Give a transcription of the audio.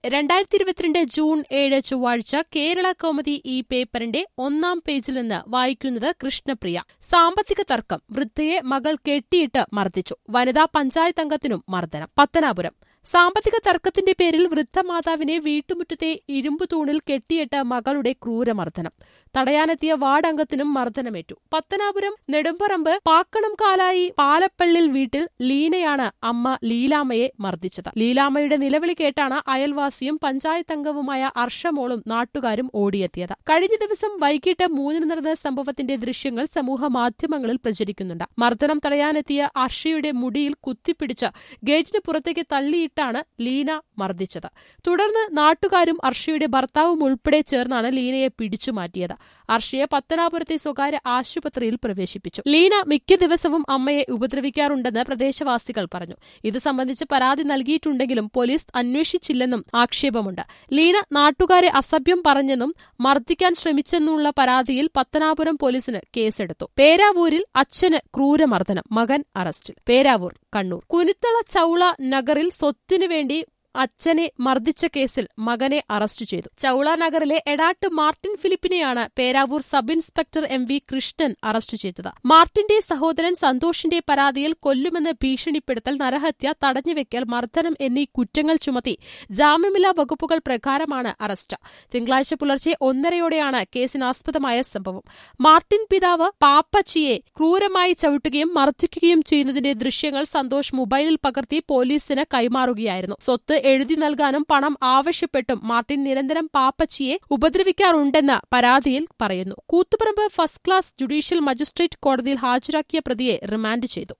രണ്ടായിരത്തി ഇരുപത്തിരണ്ട് ജൂൺ ഏഴ് ചൊവ്വാഴ്ച കേരള കൗമുദി ഈ പേപ്പറിന്റെ ഒന്നാം പേജിൽ നിന്ന് വായിക്കുന്നത് കൃഷ്ണപ്രിയ സാമ്പത്തിക തർക്കം വൃദ്ധയെ മകൾ കെട്ടിയിട്ട് മർദ്ദിച്ചു വനിതാ പഞ്ചായത്ത് അംഗത്തിനും മർദ്ദനം പത്തനാപുരം സാമ്പത്തിക തർക്കത്തിന്റെ പേരിൽ വൃദ്ധമാതാവിനെ വീട്ടുമുറ്റത്തെ ഇരുമ്പു തൂണിൽ കെട്ടിയിട്ട് മകളുടെ ക്രൂരമർദ്ദനം തടയാനെത്തിയ വാർഡ് അംഗത്തിനും മർദ്ദനമേറ്റു പത്തനാപുരം നെടുമ്പറമ്പ് പാക്കണം കാലായി പാലപ്പള്ളിൽ വീട്ടിൽ ലീനയാണ് അമ്മ ലീലാമ്മയെ മർദ്ദിച്ചത് ലീലാമ്മയുടെ നിലവിളി കേട്ടാണ് അയൽവാസിയും പഞ്ചായത്ത് അംഗവുമായ അർഷമോളും നാട്ടുകാരും ഓടിയെത്തിയത് കഴിഞ്ഞ ദിവസം വൈകിട്ട് മൂന്നിന് നടന്ന സംഭവത്തിന്റെ ദൃശ്യങ്ങൾ സമൂഹ മാധ്യമങ്ങളിൽ പ്രചരിക്കുന്നുണ്ട് മർദ്ദനം തടയാനെത്തിയ അർഷയുടെ മുടിയിൽ കുത്തിപ്പിടിച്ച് ഗേറ്റിന് പുറത്തേക്ക് തള്ളിയിട്ടാണ് ലീന മർദ്ദിച്ചത് തുടർന്ന് നാട്ടുകാരും അർഷയുടെ ഭർത്താവും ഉൾപ്പെടെ ചേർന്നാണ് ലീനയെ പിടിച്ചുമാറ്റിയത് അർഷയെ പത്തനാപുരത്തെ സ്വകാര്യ ആശുപത്രിയിൽ പ്രവേശിപ്പിച്ചു ലീന മിക്ക ദിവസവും അമ്മയെ ഉപദ്രവിക്കാറുണ്ടെന്ന് പ്രദേശവാസികൾ പറഞ്ഞു ഇത് സംബന്ധിച്ച് പരാതി നൽകിയിട്ടുണ്ടെങ്കിലും പോലീസ് അന്വേഷിച്ചില്ലെന്നും ആക്ഷേപമുണ്ട് ലീന നാട്ടുകാരെ അസഭ്യം പറഞ്ഞെന്നും മർദ്ദിക്കാൻ ശ്രമിച്ചെന്നുള്ള പരാതിയിൽ പത്തനാപുരം പോലീസിന് കേസെടുത്തു പേരാവൂരിൽ അച്ഛന് ക്രൂരമർദ്ദനം മകൻ അറസ്റ്റിൽ പേരാവൂർ കണ്ണൂർ കുനിത്തള ചൌള നഗറിൽ സ്വത്തിനു വേണ്ടി അച്ഛനെ മർദ്ദിച്ച കേസിൽ മകനെ അറസ്റ്റ് ചെയ്തു ചൌള നഗറിലെ എടാട്ട് മാർട്ടിൻ ഫിലിപ്പിനെയാണ് Peravoor sub inspector M V Krishnan arrest ചെയ്തത് മാർട്ടിന്റെ സഹോദരൻ സന്തോഷിന്റെ പരാതിയിൽ കൊല്ലുമെന്ന് ഭീഷണിപ്പെടുത്തൽ നരഹത്യ തടഞ്ഞുവെക്കൽ മർദ്ദനം എന്നീ കുറ്റങ്ങൾ ചുമത്തി ജാമ്യമില്ലാ വകുപ്പുകൾ പ്രകാരമാണ് അറസ്റ്റ് തിങ്കളാഴ്ച പുലർച്ചെ ഒന്നരയോടെയാണ് കേസിനാസ്പദമായ സംഭവം മാർട്ടിൻ പിതാവ് പാപ്പച്ചിയെ ക്രൂരമായി ചവിട്ടുകയും മർദ്ദിക്കുകയും ചെയ്യുന്നതിന്റെ ദൃശ്യങ്ങൾ സന്തോഷ് മൊബൈലിൽ പകർത്തി പോലീസിന് കൈമാറുകയായിരുന്നു സ്വത്ത് എഴുതി നൽകാനും പണം ആവശ്യപ്പെട്ടും മാർട്ടിൻ നിരന്തരം പാപ്പച്ചിയെ ഉപദ്രവിക്കാറുണ്ടെന്ന് പരാതിയിൽ പറയുന്നു Koothuparamba first class judicial magistrate കോടതിയിൽ ഹാജരാക്കിയ പ്രതിയെ റിമാൻഡ് ചെയ്തു